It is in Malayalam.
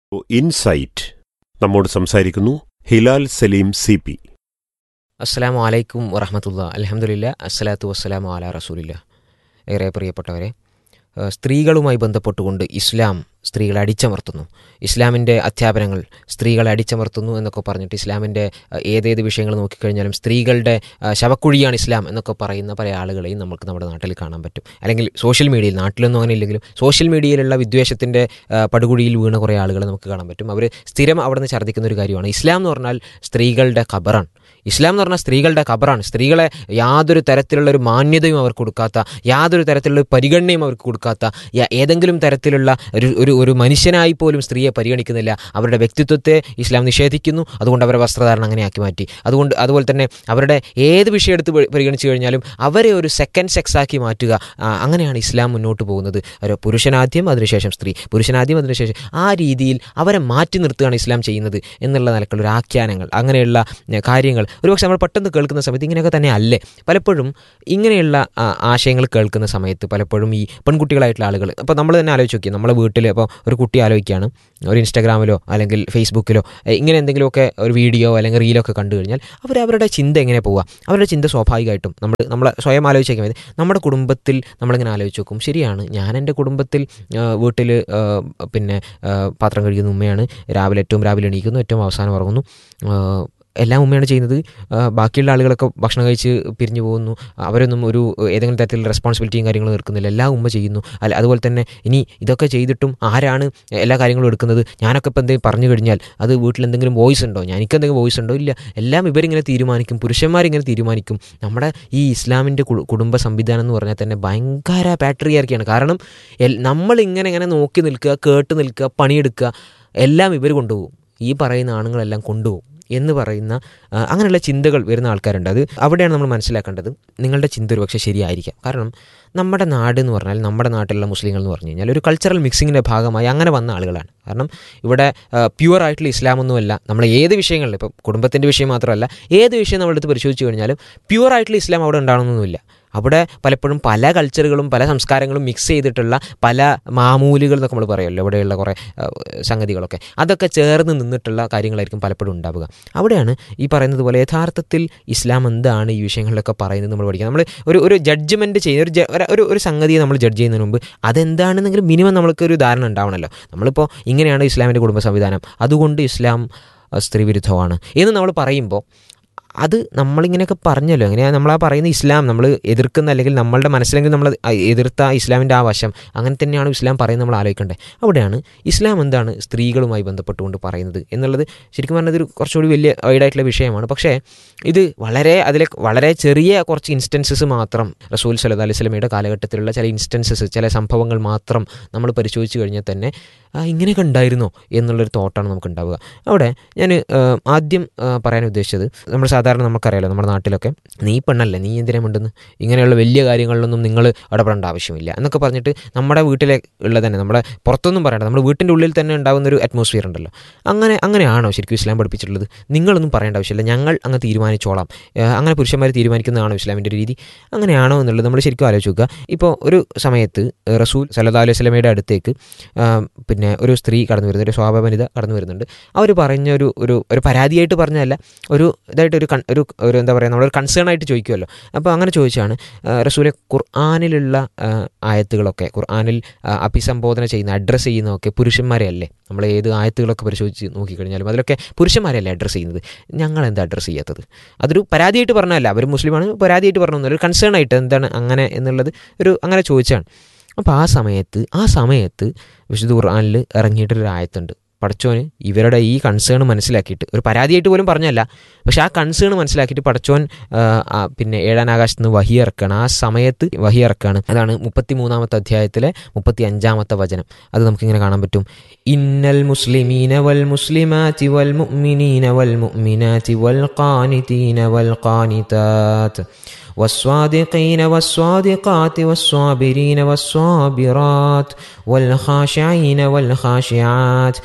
ഇൻസൈറ്റ് നമ്മോട് സംസാരിക്കുന്നു ഹിലാൽ സലീം സി പി അസ്സലാമു അലൈക്കും വറഹമത്തുള്ള അലഹമുല്ല അസ്സലാത്തു വസ്സലാമു അല റസൂലില്ല ഏറെ പ്രിയപ്പെട്ടവരെ ഏഹ് സ്ത്രീകളുമായി ബന്ധപ്പെട്ടുകൊണ്ട് ഇസ്ലാം സ്ത്രീകളെ അടിച്ചമർത്തുന്നു ഇസ്ലാമിൻ്റെ അധ്യാപനങ്ങൾ സ്ത്രീകളെ അടിച്ചമർത്തുന്നു എന്നൊക്കെ പറഞ്ഞിട്ട് ഇസ്ലാമിൻ്റെ ഏഹ് ഏതേത് വിഷയങ്ങൾ നോക്കിക്കഴിഞ്ഞാലും സ്ത്രീകളുടെ ഏഹ് ശവക്കുഴിയാണ് ഇസ്ലാം എന്നൊക്കെ പറയുന്ന പല ആളുകളെയും നമുക്ക് നമ്മുടെ നാട്ടിൽ കാണാൻ പറ്റും അല്ലെങ്കിൽ സോഷ്യൽ മീഡിയയിൽ നാട്ടിലൊന്നും അങ്ങനെ ഇല്ലെങ്കിലും സോഷ്യൽ മീഡിയയിലുള്ള വിദ്വേഷത്തിൻ്റെ ഏഹ് പടുകുഴിയിൽ വീണ കുറേ ആളുകളെ നമുക്ക് കാണാൻ പറ്റും അവർ സ്ഥിരം അവിടെ നിന്ന് ഛർദ്ദിക്കുന്ന ഒരു കാര്യമാണ് ഇസ്ലാം എന്ന് പറഞ്ഞാൽ സ്ത്രീകളുടെ ഖബറാണ് ഇസ്ലാം എന്ന് പറഞ്ഞാൽ സ്ത്രീകളുടെ ഖബറാണ് സ്ത്രീകളെ യാതൊരു തരത്തിലുള്ള ഒരു മാന്യതയും അവർക്ക് കൊടുക്കാത്ത യാതൊരു തരത്തിലുള്ള ഒരു പരിഗണനയും അവർക്ക് കൊടുക്കാത്ത യ- ഏതെങ്കിലും തരത്തിലുള്ള ഒരു ഒരു ഒരു മനുഷ്യനായി പോലും സ്ത്രീയെ പരിഗണിക്കുന്നില്ല അവരുടെ വ്യക്തിത്വത്തെ ഇസ്ലാം നിഷേധിക്കുന്നു അതുകൊണ്ട് അവരുടെ വസ്ത്രധാരണം അങ്ങനെയാക്കി മാറ്റി അതുകൊണ്ട് അതുപോലെ തന്നെ അവരുടെ ഏത് വിഷയം എടുത്ത് പരി- പരിഗണിച്ചു കഴിഞ്ഞാലും അവരെ ഒരു സെക്കൻഡ് സെക്സ് ആക്കി മാറ്റുക ആ, അങ്ങനെയാണ് ഇസ്ലാം മുന്നോട്ട് പോകുന്നത് ഒരു പുരുഷനാദ്യം അതിനുശേഷം സ്ത്രീ പുരുഷനാദ്യം അതിനുശേഷം ആ രീതിയിൽ അവരെ മാറ്റി നിർത്തുകയാണ് ഇസ്ലാം ചെയ്യുന്നത് എന്നുള്ള നിലക്കുള്ള ഒരു ആഖ്യാനങ്ങൾ അങ്ങനെയുള്ള ഏ, കാര്യങ്ങൾ ഒരുപക്ഷെ നമ്മൾ പെട്ടെന്ന് കേൾക്കുന്ന സമയത്ത് ഇങ്ങനെയൊക്കെ തന്നെ അല്ലേ പലപ്പോഴും ഇങ്ങനെയുള്ള ആ, ആശയങ്ങൾ കേൾക്കുന്ന സമയത്ത് പലപ്പോഴും ഈ പെൺകുട്ടികളായിട്ടുള്ള ആളുകൾ അപ്പോൾ നമ്മൾ തന്നെ ആലോചിച്ച് നോക്കി നമ്മളെ വീട്ടിൽ ഇപ്പോൾ ഒരു കുട്ടി ആലോചിക്കുകയാണ് ഒരു ഇൻസ്റ്റാഗ്രാമിലോ അല്ലെങ്കിൽ ഫേസ്ബുക്കിലോ ഏ, ഇങ്ങനെ എന്തെങ്കിലുമൊക്കെ ഒരു വീഡിയോ അല്ലെങ്കിൽ റീലോ ഒക്കെ കണ്ടു കഴിഞ്ഞാൽ അവർ അവരുടെ ചിന്ത എങ്ങനെ പോവുക അവരുടെ ചിന്ത സ്വാഭാവികമായിട്ടും നമ്മൾ നമ്മൾ സ്വയം ആലോചിക്കാൻ മതി നമ്മുടെ കുടുംബത്തിൽ നമ്മളിങ്ങനെ ആലോചിച്ച് നോക്കും ശരിയാണ് ഞാൻ എൻ്റെ കുടുംബത്തിൽ വീട്ടിൽ പിന്നെ ആ, പാത്രം കഴിക്കുന്ന ഉമ്മയാണ് രാവിലെ ഏറ്റവും രാവിലെ എണീക്കുന്നു ഏറ്റവും അവസാനം ഉറങ്ങുന്നു ആ, എല്ലാം ഉമ്മയാണ് ചെയ്യുന്നത് ആ, ബാക്കിയുള്ള ആളുകളൊക്കെ ഭക്ഷണം കഴിച്ച് പിരിഞ്ഞു പോകുന്നു അവരൊന്നും ഒരു ഏതെങ്കിലും തരത്തിലുള്ള റെസ്പോൺസിബിലിറ്റിയും കാര്യങ്ങളും എടുക്കുന്നില്ല എല്ലാം ഉമ്മ ചെയ്യുന്നു അല്ല അതുപോലെ തന്നെ ഇനി ഇതൊക്കെ ചെയ്തിട്ടും ആരാണ് എല്ലാ കാര്യങ്ങളും എടുക്കുന്നത് ഞാനൊക്കെ ഇപ്പം എന്തെങ്കിലും പറഞ്ഞു കഴിഞ്ഞാൽ അത് വീട്ടിൽ എന്തെങ്കിലും വോയിസ് ഉണ്ടോ ഞാൻ എനിക്ക് എന്തെങ്കിലും വോയിസ് ഉണ്ടോ ഇല്ല എല്ലാം ഇവരിങ്ങനെ തീരുമാനിക്കും പുരുഷന്മാരിങ്ങനെ തീരുമാനിക്കും നമ്മുടെ ഈ ഇസ്ലാമിൻ്റെ കു- കുടുംബ സംവിധാനം എന്ന് പറഞ്ഞാൽ തന്നെ ഭയങ്കര പാട്രിയാർക്കിയാണ് കാരണം എൽ- നമ്മളിങ്ങനെ ഇങ്ങനെ നോക്കി നിൽക്കുക കേട്ട് നിൽക്കുക പണിയെടുക്കുക എല്ലാം ഇവർ കൊണ്ടുപോകും ഈ പറയുന്ന ആണുങ്ങളെല്ലാം കൊണ്ടുപോകും എന്ന് പറയുന്ന ആ, അങ്ങനെയുള്ള ചിന്തകൾ വരുന്ന ആൾക്കാരുണ്ട് അത് അവിടെയാണ് നമ്മൾ മനസ്സിലാക്കേണ്ടത് നിങ്ങളുടെ ചിന്ത ഒരു പക്ഷേ ശരിയായിരിക്കാം കാരണം നമ്മുടെ നാട് എന്ന് പറഞ്ഞാൽ നമ്മുടെ നാട്ടിലുള്ള മുസ്ലിങ്ങൾ എന്ന് പറഞ്ഞു കഴിഞ്ഞാൽ ഒരു കൾച്ചറൽ മിക്സിങ്ങിൻ്റെ ഭാഗമായി അങ്ങനെ വന്ന ആളുകളാണ് കാരണം ഇവിടെ പ്യുവർ ആയിട്ടുള്ള ഇസ്ലാമൊന്നുമല്ല നമ്മൾ ഏത് വിഷയങ്ങളിൽ ഇപ്പം കുടുംബത്തിൻ്റെ വിഷയം മാത്രമല്ല ഏത് വിഷയം നമ്മളെടുത്ത് പരിശോധിച്ച് കഴിഞ്ഞാലും പ്യുവർ ആയിട്ടുള്ള ഇസ്ലാം അവിടെ ഉണ്ടാകണമെന്നൊന്നുമില്ല അവിടെ പലപ്പോഴും പല കൾച്ചറുകളും പല സംസ്കാരങ്ങളും മിക്സ് ചെയ്തിട്ടുള്ള പല മാമൂലുകൾ എന്നൊക്കെ നമ്മൾ പറയുമല്ലോ ഇവിടെയുള്ള കുറേ ആ, സംഗതികളൊക്കെ അതൊക്കെ ചേർന്ന് നിന്നിട്ടുള്ള കാര്യങ്ങളായിരിക്കും പലപ്പോഴും ഉണ്ടാവുക അവിടെയാണ് ഈ പറയുന്നത് പോലെ യഥാർത്ഥത്തിൽ ഇസ്ലാം എന്താണ് ഈ വിഷയങ്ങളിലൊക്കെ പറയുന്നത് നമ്മൾ പഠിക്കുക നമ്മൾ ഒരു ഒരു ജഡ്ജ്മെൻറ്റ് ചെയ്യുന്ന ഒരു ജ- ഒരു- ഒരു ഒരു സംഗതിയെ നമ്മൾ ജഡ്ജ് ചെയ്യുന്നതിന് മുമ്പ് അതെന്താണെന്നെങ്കിലും മിനിമം നമ്മൾക്ക് ഒരു ധാരണ ഉണ്ടാവണമല്ലോ നമ്മളിപ്പോൾ ഇങ്ങനെയാണ് ഇസ്ലാമിൻ്റെ കുടുംബ സംവിധാനം അതുകൊണ്ട് ഇസ്ലാം ആ, സ്ത്രീവിരുദ്ധമാണ് എന്ന് നമ്മൾ പറയുമ്പോൾ അത് നമ്മളിങ്ങനെയൊക്കെ പറഞ്ഞല്ലോ എങ്ങനെയാണ് നമ്മൾ ആ പറയുന്ന ഇസ്ലാം നമ്മൾ എതിർക്കുന്ന അല്ലെങ്കിൽ നമ്മളുടെ മനസ്സിലെങ്കിൽ നമ്മൾ എതിർത്ത ഇസ്ലാമിൻ്റെ ആ വശം അങ്ങനെ തന്നെയാണ് ഇസ്ലാം പറയുന്നത് നമ്മൾ ആലോചിക്കേണ്ടത് അവിടെയാണ് ഇസ്ലാം എന്താണ് സ്ത്രീകളുമായി ബന്ധപ്പെട്ടുകൊണ്ട് പറയുന്നത് എന്നുള്ളത് ശരിക്കും പറഞ്ഞത് ഒരു കുറച്ചുകൂടി വലിയ വൈഡായിട്ടുള്ള വിഷയമാണ് പക്ഷേ ഇത് വളരെ അതിലെ വളരെ ചെറിയ കുറച്ച് ഇൻസ്റ്റൻസസ് മാത്രം റസൂൽ സല്ലു അലൈഹി സ്വലമയുടെ കാലഘട്ടത്തിലുള്ള ചില ഇൻസ്റ്റൻസസ് ചില സംഭവങ്ങൾ മാത്രം നമ്മൾ പരിശോധിച്ച് കഴിഞ്ഞാൽ തന്നെ ആ, ഇങ്ങനെയൊക്കെ ഉണ്ടായിരുന്നോ എന്നുള്ളൊരു തോട്ടാണ് നമുക്ക് ഉണ്ടാവുക അവിടെ ഞാൻ ആദ്യം ആ, പറയാൻ ഉദ്ദേശിച്ചത് നമ്മൾ സാധാരണ നമുക്കറിയാലോ നമ്മുടെ നാട്ടിലൊക്കെ നീ പെണ്ണല്ലേ നീ എന്തിനാ മിണ്ടുന്നു ഇങ്ങനെയുള്ള വലിയ കാര്യങ്ങളിലൊന്നും നിങ്ങൾ ഇടപെടേണ്ട ആവശ്യമില്ല എന്നൊക്കെ പറഞ്ഞിട്ട് നമ്മുടെ വീട്ടിലെ ഉള്ള തന്നെ നമ്മുടെ പുറത്തൊന്നും പറയണ്ട നമ്മുടെ വീട്ടിൻ്റെ ഉള്ളിൽ തന്നെ ഉണ്ടാകുന്ന ഒരു അറ്റ്മോസ്ഫിയർ ഉണ്ടല്ലോ അങ്ങനെ അങ്ങനെയാണോ ശരിക്കും ഇസ്ലാം പഠിപ്പിച്ചിട്ടുള്ളത് നിങ്ങളൊന്നും പറയേണ്ട ആവശ്യമില്ല ഞങ്ങൾ അങ്ങ് തീരുമാനിച്ചോളാം ഏഹ് അങ്ങനെ പുരുഷന്മാർ തീരുമാനിക്കുന്നതാണോ ഇസ്ലാമിൻ്റെ ഒരു രീതി അങ്ങനെയാണോ എന്നുള്ളത് നമ്മൾ ശരിക്കും ആലോചിച്ച് നോക്കുക ഇപ്പോൾ ഒരു സമയത്ത് റസൂൽ സല്ലല്ലാഹു അലൈഹി സ്വലമയുടെ അടുത്തേക്ക് ആ, പിന്നെ ഒരു സ്ത്രീ കടന്നു വരുന്നത് ഒരു സ്വാഭാവനിത കടന്നു വരുന്നുണ്ട് അവർ പറഞ്ഞ ഒരു ഒരു ഒരു പരാതിയായിട്ട് പറഞ്ഞതല്ല ഒരു ഇതായിട്ട് ഒരു കൺ- ഒരു ഒരു എന്താ പറയുക നമ്മളൊരു കൺസേൺ ആയിട്ട് ചോദിക്കുമല്ലോ അപ്പോൾ അങ്ങനെ ചോദിച്ചാണ് ആ, റസൂലെ ഖുർആാനിലുള്ള ആ, ആയത്തുകളൊക്കെ ഖുർആാനിൽ ആ, അഭിസംബോധന ചെയ്യുന്ന അഡ്രസ്സ് ചെയ്യുന്നതൊക്കെ പുരുഷന്മാരെ അല്ലേ നമ്മൾ ഏത് ആയത്തുകളൊക്കെ പരിശോധിച്ച് നോക്കിക്കഴിഞ്ഞാലും അതിലൊക്കെ പുരുഷന്മാരല്ലേ അഡ്രസ്സ് ചെയ്യുന്നത് ഞങ്ങൾ എന്താ അഡ്രസ്സ് ചെയ്യാത്തത് അതൊരു പരാതിയായിട്ട് പറഞ്ഞതല്ല അവർ മുസ്ലിമാണ് പരാതിയായിട്ട് പറഞ്ഞു ഒരു കൺസേൺ ആയിട്ട് എന്താണ് അങ്ങനെ എന്നുള്ളത് ഒരു അങ്ങനെ ചോദിച്ചാണ് അപ്പോൾ ആ സമയത്ത് ആ സമയത്ത് വിശുദ്ധ ഖുർആാനിൽ ഇറങ്ങിയിട്ടൊരു ആയത്തുണ്ട് പടച്ചോന് ഇവരുടെ ഈ കൺസേൺ മനസ്സിലാക്കിയിട്ട് ഒരു പരാതിയായിട്ട് പോലും പറഞ്ഞല്ല പക്ഷെ ആ കൺസേൺ മനസ്സിലാക്കിയിട്ട് പടച്ചോൻ ആ, ആ, പിന്നെ ഏഴാം ആകാശത്ത് നിന്ന് വഹി ഇറക്കാണ് ആ സമയത്ത് വഹി ഇറക്കാണ് അതാണ് മുപ്പത്തി മൂന്നാമത്തെ അധ്യായത്തിലെ മുപ്പത്തി അഞ്ചാമത്തെ വചനം അത് നമുക്കിങ്ങനെ കാണാൻ പറ്റും ഇന്നൽ മുസ്ലിമീന വൽ മുസ്ലിമാതി വൽ മുഅ്മിനീന വൽ മുഅ്മിനാതി വൽ ഖാനിതീന വൽ ഖാനിതാത്ത് والصادقين والصادقات والصابرين والصابرات والخاشعين والخاشعات